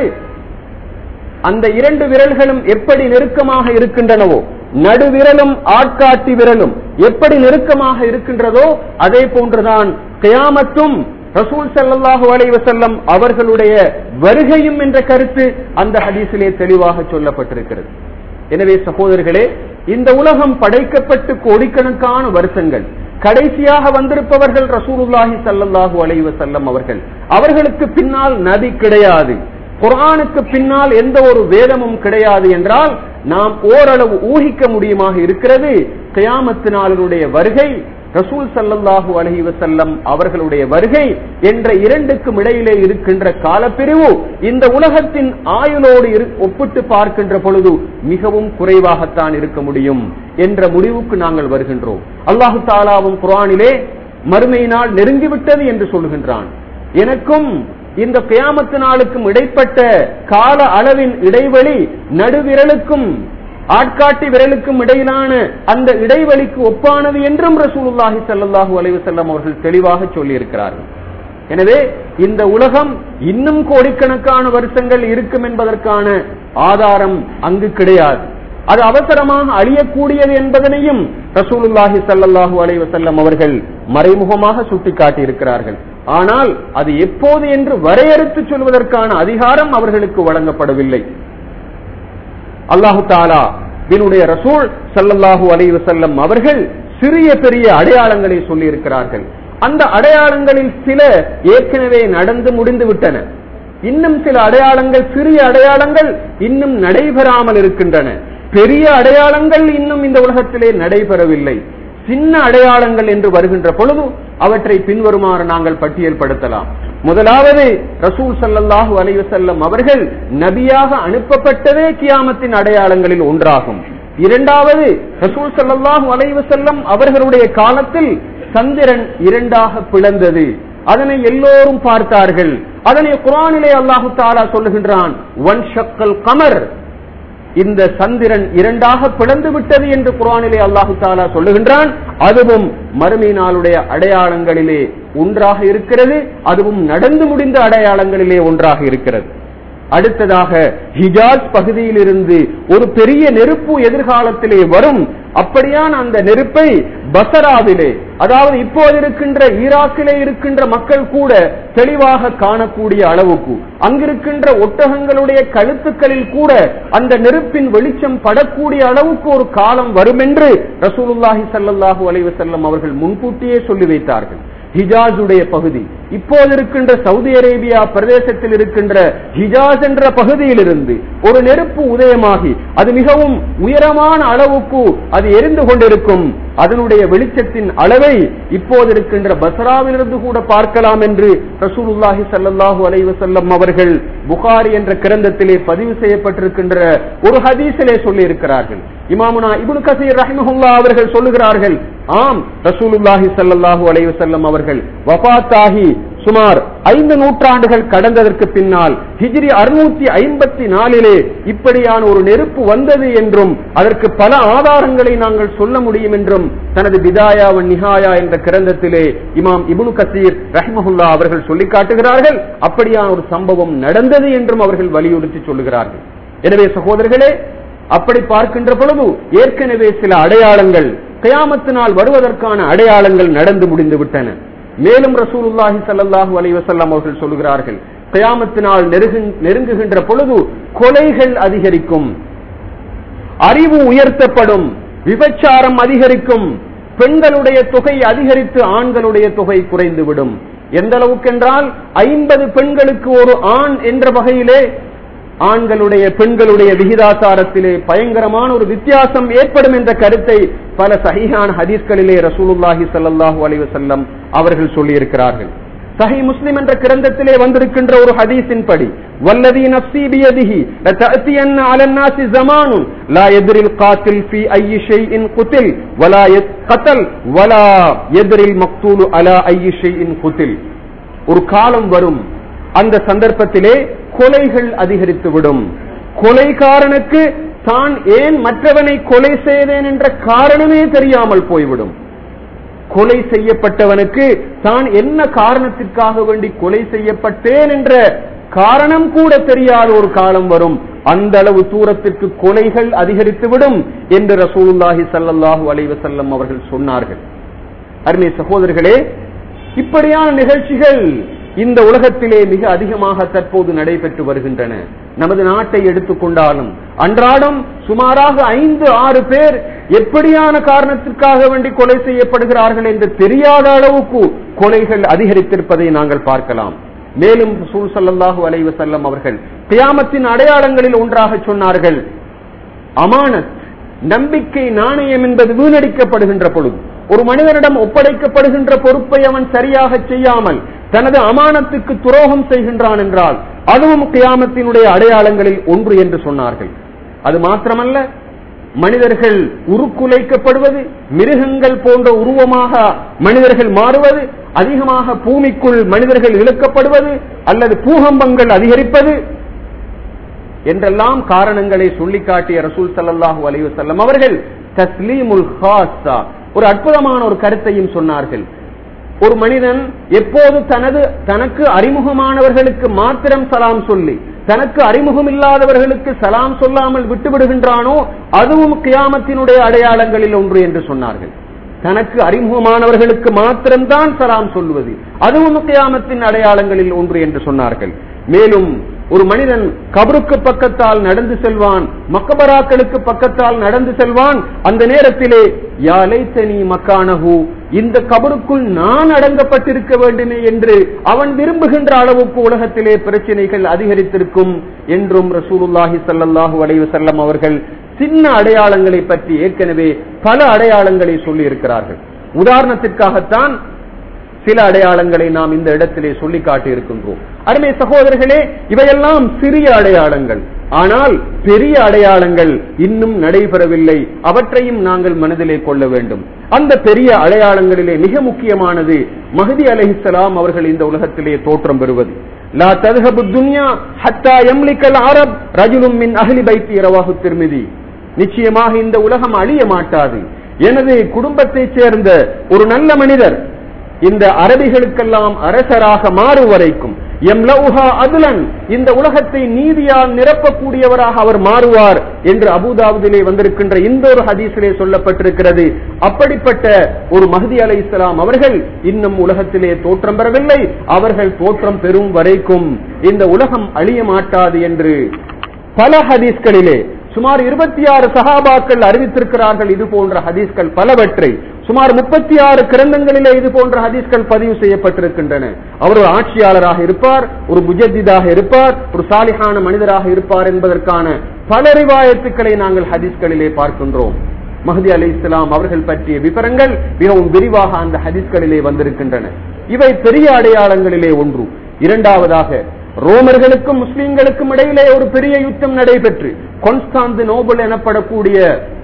அந்த இரண்டு விரல்களும் எப்படி நெருக்கமாக இருக்கின்றனவோ நடுவிரலும் ஆட்காட்டி விரலும் எப்படி நெருக்கமாக இருக்கின்றதோ அதே போன்றுதான் கியாமத்தும் ரசூல் ஸல்லல்லாஹு அலைஹி வஸல்லம் அவர்களுடைய வருகையும் என்ற கருத்து அந்த ஹதீஸிலே தெளிவாக சொல்லப்பட்டிருக்கிறது எனவே சகோதரர்களே இந்த உலகம் படைக்கப்பட்டு கோடிக்கணக்கான வருஷங்கள் கடைசியாக வந்திருப்பவர்கள் ரசூலுல்லாஹி ஸல்லல்லாஹு அலைஹி வஸல்லம் அவர்கள் அவர்களுக்கு பின்னால் நபி கிடையாது குர்ஆனுக்கு பின்னால் எந்த ஒரு வேதமும் கிடையாது என்றால் நாம் ஓரளவு ஊகிக்க முடியுமாக இருக்கிறது கியாமத்து நாளினுடைய வருகை ரசூல் சல்லல்லாஹு அலஹி வசல்லம் அவர்களுடைய வருகை என்ற இரண்டுக்கும் இடையிலே இருக்கின்ற காலப்பிரிவு இந்த உலகத்தின் ஆயுளோடு ஒப்பிட்டு பார்க்கின்ற பொழுது மிகவும் குறைவாகத்தான் இருக்க முடியும் என்ற முடிவுக்கு நாங்கள் வருகின்றோம் அல்லாஹு தாலாவும் குரானிலே மறுமையினால் நெருங்கிவிட்டது என்று சொல்லுகின்றான் எனக்கும் இந்த கியாமத்து நாளுக்கும் இடைப்பட்ட கால அளவின் இடைவெளி நடுவிரலுக்கும் ஆட்காட்டி விரலுக்கும் இடையிலான அந்த இடைவெளிக்கு ஒப்பானது என்றும் ரசூலுல்லாஹி ஸல்லல்லாஹு அலைஹி வஸல்லம் அவர்கள் தெளிவாக சொல்லி இருக்கிறார்கள் எனவே இந்த உலகம் இன்னும் கோடிக்கணக்கான வருஷங்கள் இருக்கும் என்பதற்கான ஆதாரம் அங்கு கிடையாது அது அவசரமாக அழியக்கூடியது என்பதனையும் ரசூலுல்லாஹி ஸல்லல்லாஹு அலைஹி வஸல்லம் அவர்கள் மறைமுகமாக சுட்டிக்காட்டி இருக்கிறார்கள் ஆனால் அது எப்போது என்று வரையறுத்து சொல்வதற்கான அதிகாரம் அவர்களுக்கு வழங்கப்படவில்லை அல்லாஹு தாலா என்னுடைய ரசூல் சல்லல்லாஹு அலைஹி வஸல்லம் அவர்கள் சிறிய பெரிய அடையாளங்களை சொல்லி இருக்கிறார்கள் அந்த அடையாளங்களில் சில ஏற்கனவே நடந்து முடிந்து விட்டன இன்னும் சில அடையாளங்கள் சிறிய அடையாளங்கள் இன்னும் நடைபெறாமல் இருக்கின்றன பெரிய அடையாளங்கள் இன்னும் இந்த உலகத்திலே நடைபெறவில்லை சின்ன அடையாளங்கள் என்று வருகின்ற பொழுது அவற்றை பின்வருமாறு நாங்கள் பட்டியல்படுத்தலாம் முதலாவது ரசூல் சல்லல்லாஹு அலைவசல்லம் அவர்கள் நபியாக அனுப்பப்பட்டதே கியாமத்தின் அடையாளங்களில் ஒன்றாகும் இரண்டாவது ரசூல் சல்லல்லாஹு அலைவசல்லம் அவர்களுடைய காலத்தில் சந்திரன் இரண்டாக பிளந்தது அதனை எல்லோரும் பார்த்தார்கள் அதனை குரானிலே அல்லாஹு தாலா சொல்லுகின்றான் ஒன் ஷக்கல் கமர் இந்த சந்திரன் இரண்டாக பிளந்து விட்டது என்று குரானிலே அல்லாஹு தாலா சொல்லுகின்றான் அதுவும் மறுமை நாளுடைய அடையாளங்களிலே ஒன்றாக இருக்கிறது அதுவும் நடந்து முடிந்த அடையாளங்களிலே ஒன்றாக இருக்கிறது அடுத்ததாக ஹிஜாஸ் பகுதியில் இருந்து ஒரு பெரிய நெருப்பு எதிர்காலத்திலே வரும் அப்படியான அந்த நெருப்பை பசராவிலே அதாவது இப்போது இருக்கின்ற ஈராக்கிலே இருக்கின்ற மக்கள் கூட தெளிவாக காணக்கூடிய அளவுக்கு அங்கிருக்கின்ற ஒட்டகங்களுடைய கழுத்துக்களில் கூட அந்த நெருப்பின் வெளிச்சம் படக்கூடிய அளவுக்கு ஒரு காலம் வரும் என்று ரசூலுல்லாஹி சல்லாஹூ அலைவசல்லம் அவர்கள் முன்கூட்டியே சொல்லி வைத்தார்கள் ஹிஜாஸுடைய பகுதி இப்போது இருக்கின்ற சவுதி அரேபியா பிரதேசத்தில் இருக்கின்ற ஹிஜாஸ் என்ற பகுதியிலிருந்து ஒரு நெருப்பு உதயமாகி அது மிகவும் உயரமான அளவுக்கு அது எரிந்து கொண்டிருக்கும் அதனுடைய வெளிச்சத்தின் அளவை இப்போது இருக்கின்ற பசராவிலிருந்து கூட பார்க்கலாம் என்று ரசூலுல்லாஹி சல்லாஹூ அலைவசல்லம் அவர்கள் புகாரி என்ற கிரந்தத்திலே பதிவு செய்யப்பட்டிருக்கின்ற ஒரு ஹதீஸிலே சொல்லி இருக்கிறார்கள் இமாமுனா இபுல் கசீர் ரஹிமஹுல்லா அவர்கள் சொல்லுகிறார்கள் ஆம் ரசூலுல்லாஹி சல்லாஹூ அலைவசல்லம் அவர்கள் வபாத்தாகி சுமார் ஐந்து நூற்றாண்டுகள் கடந்ததற்கு பின்னால் ஹிஜ்ரி அறுநூத்தி ஐம்பத்தி நாலிலே இப்படியான ஒரு நெருப்பு வந்தது என்றும் அதற்கு பல ஆதாரங்களை நாங்கள் சொல்ல முடியும் என்றும் தனது பிதாயா நிஹாயா என்ற கிரந்தத்திலே இமாம் இபுனு கசீர் ரஹ்மஹுல்லா அவர்கள் சொல்லி காட்டுகிறார்கள் அப்படியான ஒரு சம்பவம் நடந்தது என்றும் அவர்கள் வலியுறுத்தி சொல்லுகிறார்கள் எனவே சகோதரர்களே அப்படி பார்க்கின்ற பொழுது ஏற்கனவே சில அடையாளங்கள் கியாமத்து நாள் வருவதற்கான அடையாளங்கள் நடந்து முடிந்து விட்டன மேலும் ரசூலுல்லாஹி ஸல்லல்லாஹு அலைஹி வஸல்லம் அவர்கள் சொல்கிறார்கள் கியாமத்து நாள் நெருங்கு- நெருங்குகின்ற பொழுது கொலைகள் அதிகரிக்கும் அறிவு உயர்த்தப்படும் விபச்சாரம் அதிகரிக்கும் பெண்களுடைய தொகை அதிகரித்து ஆண்களுடைய தொகை குறைந்துவிடும் எந்த அளவுக்கு என்றால் ஐம்பது பெண்களுக்கு ஒரு ஆண் என்ற வகையிலே ஆண்களுடைய பெண்களுடைய விகிதாசாரத்திலே பயங்கரமான ஒரு வித்தியாசம் ஏற்படும் என்ற கருத்தை பல சஹீஹான ஹதீஸ்களிலே ரசூலுல்லாஹி ஸல்லல்லாஹு அலைஹி வஸல்லம் அவர்கள் சொல்லியிருக்கிறார்கள் சஹி முஸ்லிம் என்ற கிரந்தத்திலே வந்திருக்கின்ற ஒரு ஹதீஸின் படி வல்லதி நஃப்சி பியதிஹி லதஅத்தியன்ன அலா الناس زمان لا يدري القاتل في اي شيء قتل ولا قتل ولا يدري المقتول على اي شيء قتل ஒரு காலம் வரும் அந்த சந்தர்ப்பத்திலே கொலைகள் அதிகரித்துவிடும் கொலைகாரனுக்கு தான் ஏன் மற்றவனை கொலை செய்தேன் என்ற காரணமே தெரியாமல் போய்விடும் கொலை செய்யப்பட்டவனுக்கு தான் என்ன காரணத்திற்காக வேண்டி கொலை செய்யப்பட்டேன் என்ற காரணம் கூட தெரியாத ஒரு காலம் வரும் அந்த அளவு தூரத்திற்கு கொலைகள் அதிகரித்துவிடும் என்று ரசூலுல்லாஹி ஸல்லல்லாஹு அலைஹி வஸல்லம் அவர்கள் சொன்னார்கள் அருமை சகோதரர்களே இப்படியான நிகழ்ச்சிகள் இந்த உலகத்திலே மிக அதிகமாக தற்போது நடைபெற்று வருகின்றன நமது நாட்டை எடுத்துக்கொண்டாலும் அன்றாடம் சுமாராக ஐந்து ஆறு பேர் எப்படியான காரணத்திற்காக வேண்டி கொலை செய்யப்படுகிறார்கள் என்று தெரியாத அளவுக்கு கொலைகள் அதிகரித்திருப்பதை நாங்கள் பார்க்கலாம் மேலும் ரசூல் ஸல்லல்லாஹு அலைஹி வஸல்லம் அவர்கள் கியாமத்தின் அடையாளங்களில் ஒன்றாக சொன்னார்கள் அமானத் நம்பிக்கை நாணயம் என்பது வீணடிக்கப்படுகின்ற பொழுது ஒரு மனிதனிடம் ஒப்படைக்கப்படுகின்ற பொறுப்பை அவன் சரியாக செய்யாமல் தனது அமானத்துக்கு துரோகம் செய்கின்றான் என்றால் அதுவும் கியாமத்தினுடைய அடையாளங்களில் ஒன்று என்று சொன்னார்கள் அது மாத்திரமல்ல மனிதர்கள் உருக்குலைக்கப்படுவது மிருகங்கள் போன்ற உருவமாக மனிதர்கள் மாறுவது அதிகமாக பூமிக்குள் மனிதர்கள் இழுக்கப்படுவது அல்லது பூகம்பங்கள் அதிகரிப்பது என்றெல்லாம் காரணங்களை சொல்லிக் காட்டிய ரசூல் ஸல்லல்லாஹு அலைஹி வஸல்லம் அவர்கள் தஸ்லீமுல் ஹாஸா ஒரு அற்புதமான ஒரு கருத்தையும் சொன்னார்கள் ஒரு மனிதன் எப்போது தனது தனக்கு அறிமுகமானவர்களுக்கு மாத்திரம் சலாம் சொல்லி தனக்கு அறிமுகம் இல்லாதவர்களுக்கு சலாம் சொல்லாமல் விட்டு விடுகின்றானோ அதுவும் கியாமத்தினுடைய அடையாளங்களில் ஒன்று என்று சொன்னார்கள் தனக்கு அறிமுகமானவர்களுக்கு மாத்திரம்தான் சலாம் சொல்லுவது அதுவும் கியாமத்தின் அடையாளங்களில் ஒன்று என்று சொன்னார்கள் மேலும் ஒரு மனிதன் கபருக்கு பக்கத்தால் நடந்து செல்வான் மக்கபராக்களுக்கு பக்கத்தால் நடந்து செல்வான் அந்த நேரத்திலே யாலைத்தனி மக்கானஹு இந்த கபருக்குள் நான் அடங்கப்பட்டிருக்க வேண்டுமே என்று அவன் விரும்புகின்ற அளவுக்கு உலகத்திலே பிரச்சனைகள் அதிகரித்திருக்கும் என்றும் ரசூலுல்லாஹி ஸல்லல்லாஹு அலைஹி வஸல்லம் அவர்கள் சின்ன அடையாளங்களை பற்றி ஏற்கனவே பல அடையாளங்களை சொல்லி இருக்கிறார்கள் உதாரணத்திற்காகத்தான் சில அடையாளங்களை நாம் இந்த இடத்திலே சொல்லி காட்டி இருக்கின்றோம் அருமை சகோதரர்களே இவையெல்லாம் சிறிய அடையாளங்கள் ஆனால் பெரிய அடையாளங்கள் இன்னும் நடைபெறவில்லை அவற்றையும் நாங்கள் மனதிலே கொள்ள வேண்டும் அந்த பெரிய அடையாளங்களிலே மிக முக்கியமானது மஹதி அலைஹிஸ்ஸலாம் அவர்கள் இந்த உலகத்திலே தோற்றம் பெறுவது லா தذهب الدنيا حتى يملك العرب رجل من اهل بيت رواه الترمذي நிச்சயமாக இந்த உலகம் அழிய மாட்டாது எனது குடும்பத்தைச் சேர்ந்த ஒரு நல்ல மனிதர் இந்த அரபிகளுக்கெல்லாம் அரசராக மாறு வரைக்கும் எம்லவுஹா அதுலன் இந்த உலகத்தை நீதியால் நிரப்பக்கூடியவராக அவர் மாறுவார் என்று அபுதாபுதிலே வந்திருக்கின்ற இந்த ஒரு ஹதீஸிலே சொல்லப்பட்டிருக்கிறது அப்படிப்பட்ட ஒரு மஹதி அலை இஸ்லாம் அவர்கள் இன்னும் உலகத்திலே தோற்றம் பெறவில்லை அவர்கள் தோற்றம் பெறும் வரைக்கும் இந்த உலகம் அழிய மாட்டாது என்று பல ஹதீஸ்களிலே சுமார் இருபத்தி ஆறு சகாபாக்கள் அறிவித்திருக்கிறார்கள் இது போன்ற ஹதீஸ்கள் பலவற்றை சுமார் முப்பத்தி ஆறு கிரந்தங்களிலே இது போன்ற ஹதீஸ்கள் பதிவு செய்யப்பட்டிருக்கின்றன அவர் ஒரு ஆட்சியாளராக இருப்பார் ஒரு முஜத்திதாக இருப்பார் ஒரு சாலிஹான மனிதராக இருப்பார் என்பதற்கான பல ரிவாயத்துக்களை நாங்கள் ஹதீஸ்களிலே பார்க்கின்றோம் மஹதி அலி இஸ்லாம் அவர்கள் பற்றிய விவரங்கள் மிகவும் விரிவாக அந்த ஹதீஸ்களிலே வந்திருக்கின்றன இவை பெரிய அடையாளங்களிலே ஒன்று இரண்டாவதாக ரோமர்களுக்கும் முஸ்லிம்களுக்கும் இடையிலே ஒரு பெரிய யுத்தம் நடைபெற்று கொன்ஸ்டாந்து நோபல் எனப்படக்கூடிய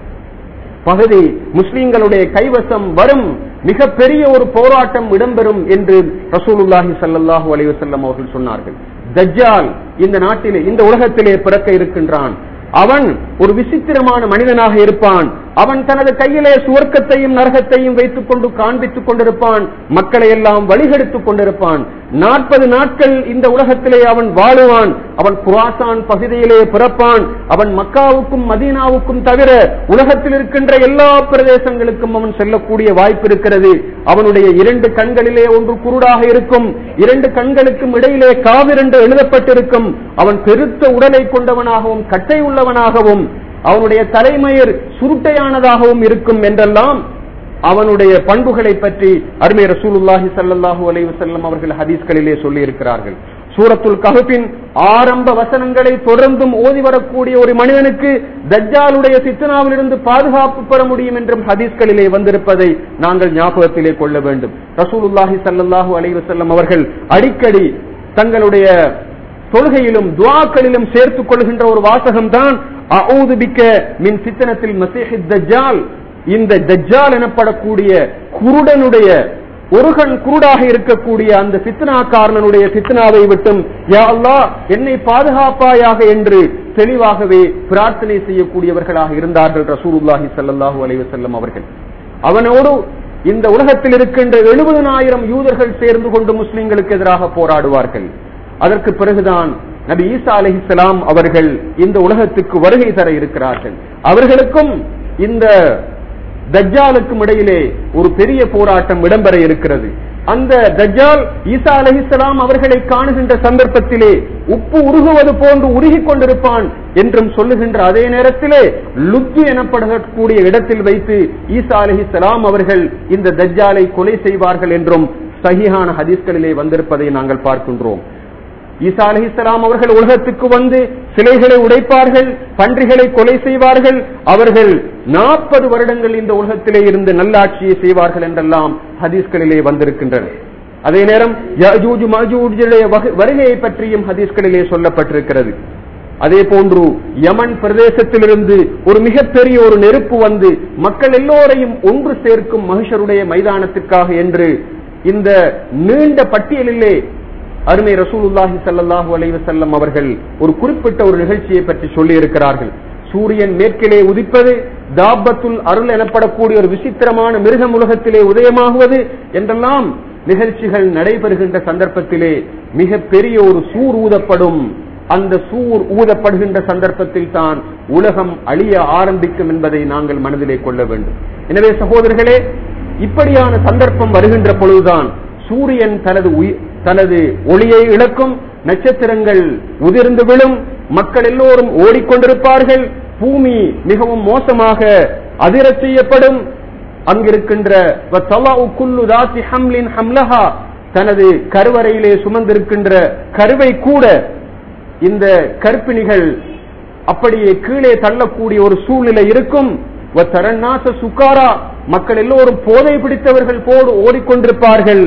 பகுதி முஸ்லிம்களுடைய கைவசம் வரும் மிக பெரிய ஒரு போராட்டம் இடம்பெறும் என்று ரசூலுல்லாஹி ஸல்லல்லாஹு அலைஹி வஸல்லம் அவர்கள் சொன்னார்கள் தஜ்ஜால் இந்த நாட்டிலே இந்த உலகத்திலே பிறக்க இருக்கின்றான் அவன் ஒரு விசித்திரமான மனிதனாக இருப்பான் அவன் தனது கையிலே சுவர்க்கத்தையும் நரகத்தையும் வைத்துக் கொண்டு காண்பித்துக் கொண்டிருப்பான் மக்களை எல்லாம் வழிகெடுத்துக் கொண்டிருப்பான் நாற்பது நாட்கள் இந்த உலகத்திலே அவன் வாழுவான் அவன் குராசான் பகுதியிலே பிறப்பான் அவன் மக்காவுக்கும் மதீனாவுக்கும் தவிர உலகத்தில் இருக்கின்ற எல்லா பிரதேசங்களுக்கும் அவன் செல்லக்கூடிய வாய்ப்பு இருக்கிறது அவனுடைய இரண்டு கண்களிலே ஒன்று குருடாக இருக்கும் இரண்டு கண்களுக்கும் இடையிலே காவிரண்டு எழுதப்பட்டிருக்கும் அவன் பெருத்த உடலை கொண்டவனாகவும் கட்டை உள்ளவனாகவும் அவனுடைய தலைமயிர் சுருட்டையானதாகவும் இருக்கும் என்றெல்லாம் அவனுடைய பண்புகளை பற்றி அருமை ரசூலுல்லாஹி ஸல்லல்லாஹு அலைஹி வஸல்லம் அவர்கள் ஹதீஸ்களிலே சொல்லி இருக்கிறார்கள் சூரத்துல் கஹஃபின் ஆரம்ப வசனங்களை தொடர்ந்தும் ஓதி வரக்கூடிய ஒரு மனிதனுக்கு தஜ்ஜாலுடைய சித்தனாவிலிருந்து பாதுகாப்பு பெற முடியும் என்றும் ஹதீஸ்களிலே வந்திருப்பதை நாங்கள் ஞாபகத்திலே கொள்ள வேண்டும் ரசூலுல்லாஹி ஸல்லல்லாஹு அலைஹி வஸல்லம் அவர்கள் அடிக்கடி தங்களுடைய தொழுகையிலும் துவாக்களிலும் சேர்த்துக் கொள்கின்ற ஒரு வாசகம் தான் அவுது பிக்க மின் சித்தனத்தில் மசீஹி தஜ்ஜால் இந்த தஜ்ஜால் எனப்படக்கூடிய குருடனுடைய ஒரு கண் குருடாக இருக்கக்கூடிய அந்த சித்தனாக்காரனுடைய சித்தனாவை விட்டும் யா அல்லாஹ் என்னை பாதுகாப்பாயாக என்று தெளிவாகவே பிரார்த்தனை செய்யக்கூடியவர்களாக இருந்தார்கள் ரசூலுல்லாஹி ஸல்லல்லாஹு அலைஹி வஸல்லம் அவர்கள் அவனோடு இந்த உலகத்தில் இருக்கின்ற எழுபதனாயிரம் யூதர்கள் சேர்ந்து கொண்டு முஸ்லிம்களுக்கு எதிராக போராடுவார்கள் அதற்கு பிறகுதான் நபி ஈசா அலிஹிஸ்லாம் அவர்கள் இந்த உலகத்துக்கு வருகை தர இருக்கிறார்கள் அவர்களுக்கும் இந்த தஜ்ஜாலுக்கும் இடையிலே ஒரு பெரிய போராட்டம் இடம்பெற இருக்கிறது அந்த தஜ்ஜால் ஈசா அலிஹிஸ்லாம் அவர்களை காணுகின்ற சந்தர்ப்பத்திலே உப்பு உருகுவது போன்று உருகிக் கொண்டிருப்பான் என்றும் சொல்லுகின்ற அதே நேரத்திலே லுத்து எனப்படக்கூடிய இடத்தில் வைத்து ஈசா அலிஹிஸ்லாம் அவர்கள் இந்த தஜ்ஜாலை கொலை செய்வார்கள் என்றும் சஹிஹான ஹதீஸ்களிலே வந்திருப்பதை நாங்கள் பார்க்கின்றோம் ஈசா அலிஹிஸ்லாம் அவர்கள் உலகத்துக்கு வந்து சிலைகளை உடைப்பார்கள் பன்றிகளை கொலை செய்வார்கள் அவர்கள் நாற்பது வருடங்கள் இந்த உலகத்திலே இருந்து நல்லாட்சியை செய்வார்கள் என்றெல்லாம் ஹதீஸ்களிலே வந்திருக்கின்றன அதே நேரம் யஜூஜ் மஜூஜுடைய வருகையை பற்றியும் ஹதீஸ்களிலே சொல்லப்பட்டிருக்கிறது அதே போன்று யமன் பிரதேசத்திலிருந்து ஒரு மிகப்பெரிய ஒரு நெருப்பு வந்து மக்கள் எல்லோரையும் ஒன்று சேர்க்கும் மகிஷருடைய மைதானத்திற்காக என்று இந்த நீண்ட பட்டியலிலே அருமை ரசூலுல்லாஹி ஸல்லல்லாஹு அலைஹி வஸல்லம் அவர்கள் ஒரு குறிப்பிட்ட ஒரு நிகழ்ச்சியை பற்றி சொல்லி இருக்கிறார்கள் சூரியன் மேற்கிலே உதிப்பது தாபத்துல் அருள் எனப்படக்கூடிய ஒரு விசித்திரமான மிருகம் உலகத்திலே உதயமாகுவது என்றெல்லாம் நிகழ்ச்சிகள் நடைபெறுகின்ற சந்தர்ப்பத்திலே மிக பெரிய ஒரு சூர் ஊதப்படும் அந்த சூர் ஊதப்படுகின்ற சந்தர்ப்பத்தில் தான் உலகம் அழிய ஆரம்பிக்கும் என்பதை நாங்கள் மனதிலே கொள்ள வேண்டும் எனவே சகோதரர்களே இப்படியான சந்தர்ப்பம் வருகின்ற பொழுதுதான் சூரியன் தனது தனது ஒளியை இழக்கும் நட்சத்திரங்கள் உதிர்ந்து விழும் மக்கள் எல்லோரும் ஓடிக்கொண்டிருப்பார்கள் பூமி மிகவும் மோசமாக அதிரச் செய்யப்படும் அங்கிருக்கின்ற தனது கருவறையிலே சுமந்திருக்கின்ற கருவை கூட இந்த கற்பிணிகள் அப்படியே கீழே தள்ளக்கூடிய ஒரு சூழ்நிலை இருக்கும் சுக்காரா மக்கள் எல்லோரும் போதை பிடித்தவர்கள் போடு ஓடிக்கொண்டிருப்பார்கள்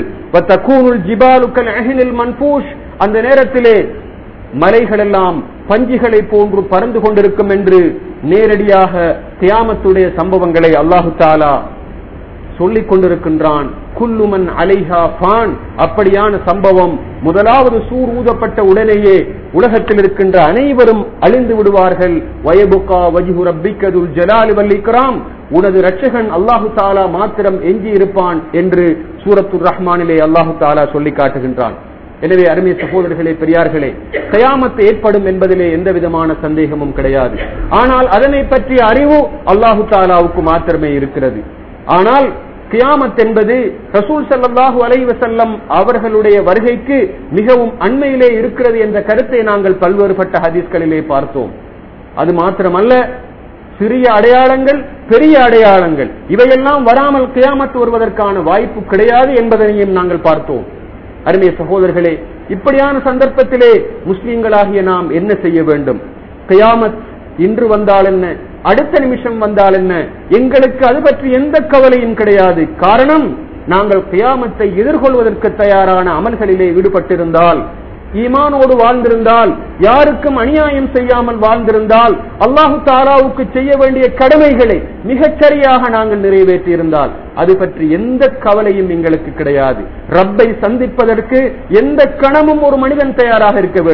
மன்பூஷ் அந்த நேரத்திலே மலைகள் எல்லாம் பஞ்சிகளை போன்று பறந்து கொண்டிருக்கும் என்று நேரடியாக தியாமத்துடைய சம்பவங்களை அல்லாஹு தாலா சொல்லிக் கொண்டிருக்கின்றான் குல்லுமன் அலைஹா பான் அப்படியான சம்பவம் முதலாவது சூர் ஊதப்பட்ட உடனேயே உலகத்தில் இருக்கின்ற அனைவரும் அழிந்து விடுவார்கள் வயபுகா வஜிஹு ரப்பிக்கதுல் ஜலாலி வல்லிக்ராம் உனது ரட்சகன் அல்லாஹு தாலா மாத்திரம் எஞ்சி இருப்பான் என்று சூரத்துர் ரஹ்மானிலே அல்லாஹு தாலா சொல்லி காட்டுகின்றான் எனவே அருமை சகோதரர்களே பெரியார்களே கயாமத்து ஏற்படும் என்பதிலே எந்த விதமான சந்தேகமும் கிடையாது ஆனால் அதனை பற்றிய அறிவு அல்லாஹு தாலாவுக்கு மாத்திரமே இருக்கிறது ஆனால் கியாமத் என்பது ரசூல் சல்லாஹூ அலைவசல்லம் அவர்களுடைய வருகைக்கு மிகவும் அண்மையிலே இருக்கிறது என்ற கருத்தை நாங்கள் பல்வேறுபட்ட ஹதீஸ்களிலே பார்த்தோம் அது மாத்திரமல்ல சிறிய அடையாளங்கள் பெரிய அடையாளங்கள் இவையெல்லாம் வராமல் கியாமத்து வருவதற்கான வாய்ப்பு கிடையாது என்பதனையும் நாங்கள் பார்த்தோம் அருமைய சகோதரர்களே இப்படியான சந்தர்ப்பத்திலே முஸ்லீம்களாகிய நாம் என்ன செய்ய வேண்டும் கியாமத் இன்று வந்தால் என்ன அடுத்த நிமிஷம் வந்தால் என்ன எங்களுக்கு அது பற்றி எந்த கவலையும் கிடையாது காரணம் நாங்கள் கியாமத்தை எதிர்கொள்வதற்கு தயாரான அமல்களிலே ஈடுபட்டிருந்தால் ஈமானோடு வாழ்ந்திருந்தால் யாருக்கும் அநியாயம் செய்யாமல் வாழ்ந்திருந்தால் அல்லாஹு தாலாவுக்கு செய்ய வேண்டிய கடமைகளை மிகச்சரியாக நாங்கள் நிறைவேற்றி இருந்தால் அது பற்றி எந்த கவலையும் எங்களுக்கு கிடையாது ரப்பை சந்திப்பதற்கு எந்த கணமும் ஒரு மனிதன் தயாராக இருக்க வேண்டும்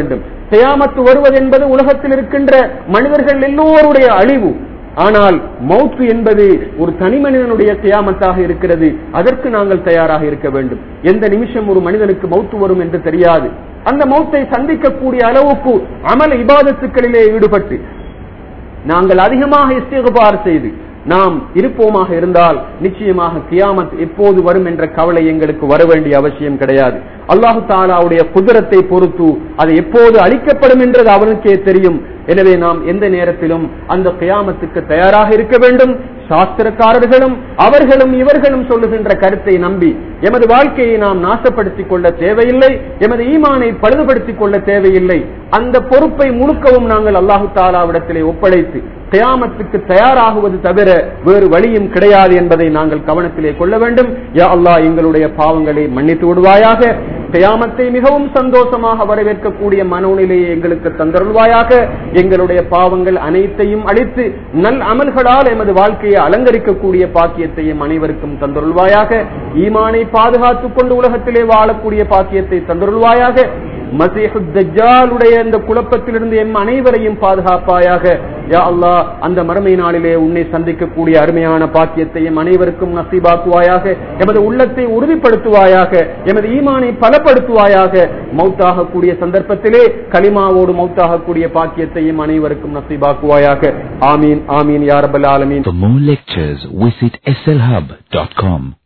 கியாமத்து வருவது என்பது உலகத்தில் இருக்கின்ற மனிதர்கள் எல்லோருடைய அழிவு ஆனால் மௌத்து என்பது ஒரு தனி மனிதனுடைய கியாமத்தாக இருக்கிறது அதற்கு நாங்கள் தயாராக இருக்க வேண்டும் எந்த நிமிஷம் ஒரு மனிதனுக்கு மௌத்து வரும் என்று தெரியாது அந்த மௌத்தை சந்திக்கக்கூடிய அளவுக்கு அமல இபாதத்துக்களிலே ஈடுபட்டு நாங்கள் அதிகமாக இஸ்திகுபார் செய்து நாம் இருப்போமாக இருந்தால் நிச்சயமாக கியாமத் எப்போது வரும் என்ற கவலை எங்களுக்கு வர வேண்டிய அவசியம் கிடையாது அல்லாஹு தாலாவுடைய குதிரத்தை பொறுத்து அது எப்போது அளிக்கப்படும் என்றது அவனுக்கே தெரியும் எனவே நாம் எந்த நேரத்திலும் அந்த கியாமத்துக்கு தயாராக இருக்க வேண்டும் சாஸ்திரக்காரர்களும் அவர்களும் இவர்களும் சொல்லுகின்ற கருத்தை நம்பி எமது வாழ்க்கையை நாம் நாசப்படுத்திக் கொள்ள தேவையில்லை எமது ஈமானை பழுதுபடுத்திக் கொள்ள தேவையில்லை அந்த பொறுப்பை முழுக்கவும் நாங்கள் அல்லாஹு தாலாவிடத்திலே ஒப்படைத்து கியாமத்துக்கு தயாராகுவது தவிர வேறு வழியும் கிடையாது என்பதை நாங்கள் கவனத்திலே கொள்ள வேண்டும் யா அல்லாஹ் எங்களுடைய பாவங்களை மன்னித்து விடுவாயாக கியாமத்தை மிகவும் சந்தோஷமாக வரவேற்கக்கூடிய மனோநிலையை எங்களுக்கு தந்தருள்வாயாக எங்களுடைய பாவங்கள் அனைத்தையும் அழித்து நல் அமல்களால் எமது வாழ்க்கையை அலங்கரிக்கக்கூடிய பாக்கியத்தையும் அனைவருக்கும் தந்தருள்வாயாக ஈமானை பாதுகாத்துக் கொண்டு உலகத்திலே வாழக்கூடிய பாக்கியத்தை தந்தருள்வாயாக மசீஹு தஜ்ஜாலுடைய இந்த குழப்பத்திலிருந்து எம் அனைவரையும் பாதுகாப்பாயாக யா அல்லாஹ் அந்த மறுமை நாளிலே உன்னை சந்திக்கக்கூடிய அருமையான பாக்கியத்தையும் அனைவருக்கும் நசீபாக்குவாயாக எமது உள்ளத்தை உறுதிப்படுத்துவாயாக எமது ஈமானை பலப்படுத்துவாயாக மௌத்தாகக்கூடிய சந்தர்ப்பத்திலே களிமாவோடு மௌத்தாகக்கூடிய பாக்கியத்தையும் அனைவருக்கும் நசீபாக்குவாயாக ஆமீன் ஆமீன் யாரபல் ஆலமீன் For more lectures, visit slhub.com.